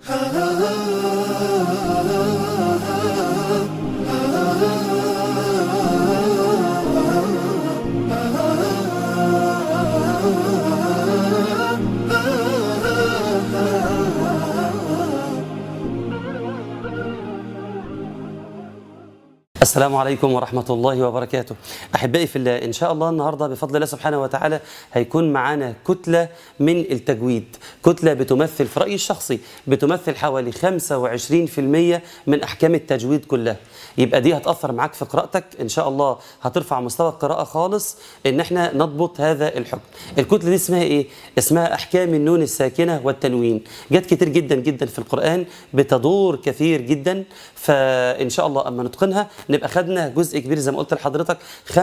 السلام عليكم ورحمة الله وبركاته أحبائي في الله إن شاء الله النهاردة بفضل الله سبحانه وتعالى هيكون معانا كتلة من التجويد كتلة بتمثل في رأيي الشخصي بتمثل حوالي 25% من أحكام التجويد كلها يبقى دي هتأثر معاك في قراءتك إن شاء الله هترفع مستوى القراءة خالص إن إحنا نضبط هذا الحكم الكتلة دي اسمها إيه؟ اسمها أحكام النون الساكنة والتنوين جت كتير جدا جدا في القرآن بتدور كثير جدا فإن شاء الله أما نتقنها نبقى خدنا جزء كبير زي ما قلت لحضرتك 25%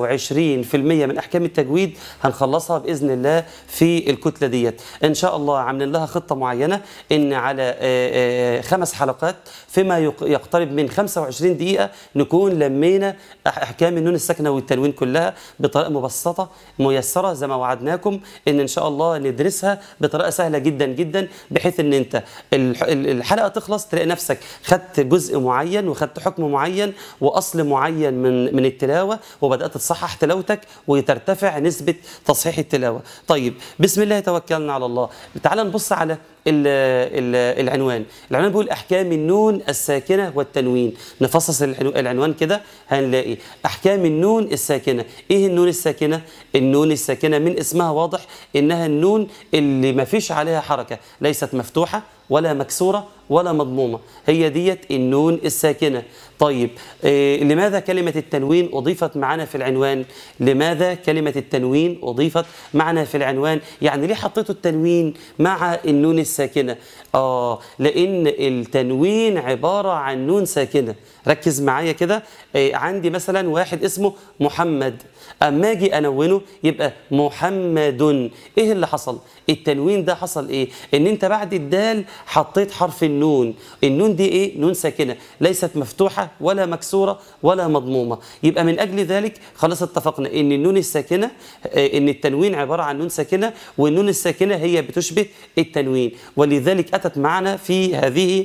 من احكام التجويد هنخلصها باذن الله في الكتله ديت ان شاء الله عاملين لها خطه معينه ان على آه، آه، خمس حلقات فيما يق- يقترب من 25 دقيقه نكون لمينا أح- احكام النون الساكنه والتنوين كلها بطريقه مبسطه ميسره زي ما وعدناكم ان ان شاء الله ندرسها بطريقه سهله جدا جدا بحيث ان انت الح- ال- الحلقه تخلص تلاقي نفسك خدت جزء معين وخدت حكم معين واصل معين من من التلاوه وبدات تصحح تلاوتك وترتفع نسبه تصحيح التلاوه. طيب بسم الله توكلنا على الله. تعال نبص على ال ال العنوان، العنوان بيقول احكام النون الساكنه والتنوين، نفصص العنو- العنوان كده هنلاقي احكام النون الساكنه، ايه النون الساكنه؟ النون الساكنه من اسمها واضح انها النون اللي ما فيش عليها حركه، ليست مفتوحه ولا مكسوره ولا مضمومه، هي ديت النون الساكنه. طيب إيه لماذا كلمه التنوين اضيفت معنا في العنوان؟ لماذا كلمه التنوين اضيفت معنا في العنوان؟ يعني ليه حطيتوا التنوين مع النون الساكنه؟ اه لان التنوين عباره عن نون ساكنه، ركز معايا كده إيه عندي مثلا واحد اسمه محمد اما اجي انونه يبقى محمد ايه اللي حصل التنوين ده حصل ايه ان انت بعد الدال حطيت حرف النون النون دي ايه نون ساكنه ليست مفتوحه ولا مكسوره ولا مضمومه يبقى من اجل ذلك خلاص اتفقنا ان النون الساكنه آه، ان التنوين عباره عن نون ساكنه والنون الساكنه هي بتشبه التنوين ولذلك اتت معنا في هذه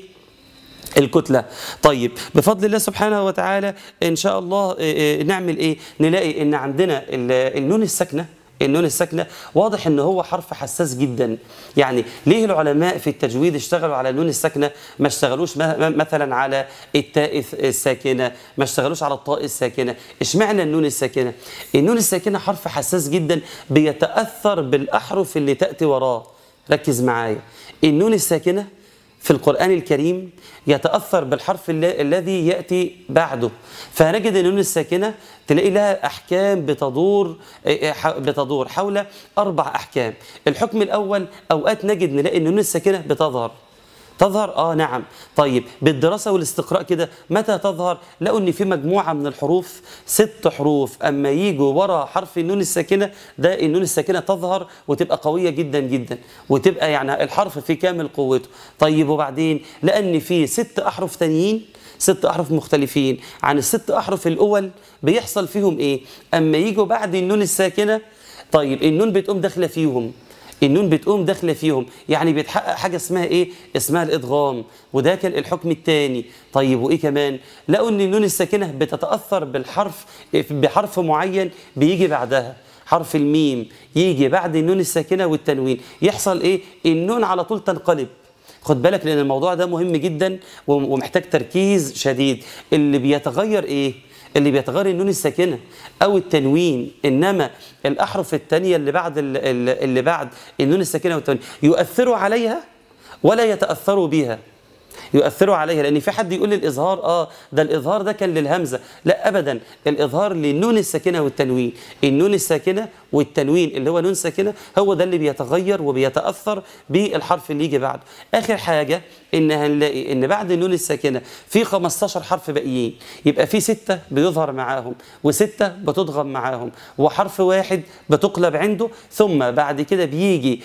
الكتلة طيب بفضل الله سبحانه وتعالى إن شاء الله آه، آه، نعمل إيه نلاقي إن عندنا ال- النون الساكنة النون الساكنة واضح ان هو حرف حساس جدا يعني ليه العلماء في التجويد اشتغلوا على النون الساكنة ما اشتغلوش ما- مثلا على التاء الساكنة ما اشتغلوش على الطاء الساكنة اشمعنى النون الساكنة النون الساكنة حرف حساس جدا بيتأثر بالأحرف اللي تأتي وراه ركز معايا النون الساكنة في القرآن الكريم يتأثر بالحرف الل- الذي يأتي بعده فهنجد النون الساكنة تلاقي لها أحكام بتدور إيه، ح- بتدور حول أربع أحكام الحكم الأول أوقات نجد نلاقي النون الساكنة بتظهر تظهر اه نعم طيب بالدراسه والاستقراء كده متى تظهر لقوا ان في مجموعه من الحروف ست حروف اما يجوا ورا حرف النون الساكنه ده النون الساكنه تظهر وتبقى قويه جدا جدا وتبقى يعني الحرف في كامل قوته طيب وبعدين لان في ست احرف تانيين ست احرف مختلفين عن الست احرف الاول بيحصل فيهم ايه اما يجوا بعد النون الساكنه طيب النون بتقوم داخله فيهم النون بتقوم داخله فيهم يعني بيتحقق حاجه اسمها ايه اسمها الادغام وده كان الحكم الثاني طيب وايه كمان لقوا ان النون الساكنه بتتاثر بالحرف بحرف معين بيجي بعدها حرف الميم يجي بعد النون الساكنه والتنوين يحصل ايه النون على طول تنقلب خد بالك لان الموضوع ده مهم جدا ومحتاج تركيز شديد اللي بيتغير ايه اللي بيتغير النون الساكنه او التنوين انما الاحرف الثانيه اللي بعد ال- ال- اللي بعد النون الساكنه والتنوين يؤثروا عليها ولا يتاثروا بها يؤثروا عليها لان في حد يقول لي الاظهار اه ده الاظهار ده كان للهمزه لا ابدا الاظهار للنون الساكنه والتنوين النون الساكنه والتنوين اللي هو نون ساكنه هو ده اللي بيتغير وبيتاثر بالحرف اللي يجي بعده اخر حاجه ان هنلاقي ان بعد النون الساكنه في 15 حرف باقيين يبقى في سته بيظهر معاهم وسته بتضغم معاهم وحرف واحد بتقلب عنده ثم بعد كده بيجي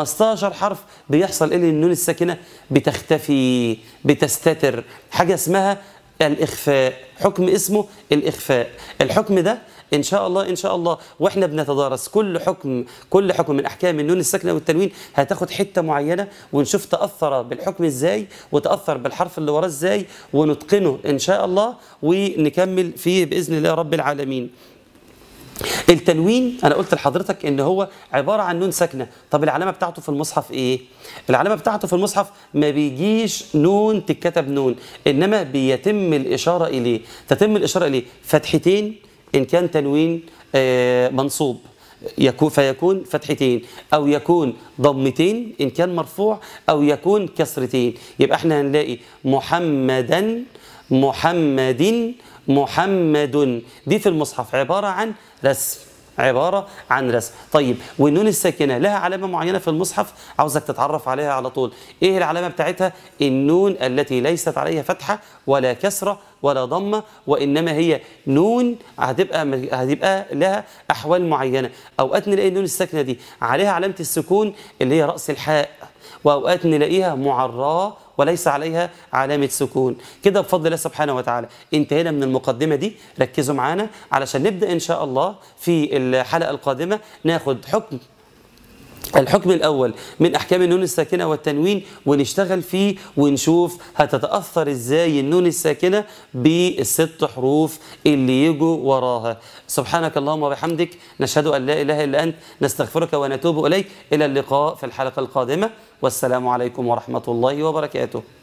15 حرف بيحصل ايه للنون الساكنه بتختفي بتستتر حاجه اسمها الإخفاء حكم اسمه الإخفاء الحكم ده ان شاء الله ان شاء الله واحنا بنتدارس كل حكم كل حكم من احكام النون الساكنه والتنوين هتاخد حته معينه ونشوف تاثر بالحكم ازاي وتاثر بالحرف اللي وراه ازاي ونتقنه ان شاء الله ونكمل فيه باذن الله رب العالمين التنوين انا قلت لحضرتك ان هو عباره عن نون ساكنه طب العلامه بتاعته في المصحف ايه العلامه بتاعته في المصحف ما بيجيش نون تتكتب نون انما بيتم الاشاره اليه تتم الاشاره اليه فتحتين ان كان تنوين آه، منصوب يكون فيكون فتحتين او يكون ضمتين ان كان مرفوع او يكون كسرتين يبقى احنا هنلاقي محمدا محمد محمد دي في المصحف عباره عن رسم عبارة عن رسم طيب والنون الساكنة لها علامة معينة في المصحف عاوزك تتعرف عليها على طول ايه العلامة بتاعتها النون التي ليست عليها فتحة ولا كسرة ولا ضمة وإنما هي نون هتبقى هتبقى لها أحوال معينة أوقات نلاقي النون الساكنة دي عليها علامة السكون اللي هي رأس الحاء واوقات نلاقيها معراه وليس عليها علامه سكون كده بفضل الله سبحانه وتعالى انتهينا من المقدمه دي ركزوا معانا علشان نبدا ان شاء الله في الحلقه القادمه ناخد حكم الحكم الأول من أحكام النون الساكنة والتنوين ونشتغل فيه ونشوف هتتأثر إزاي النون الساكنة بالست حروف اللي يجوا وراها سبحانك اللهم وبحمدك نشهد أن لا إله إلا أنت نستغفرك ونتوب إليك إلى اللقاء في الحلقة القادمة والسلام عليكم ورحمة الله وبركاته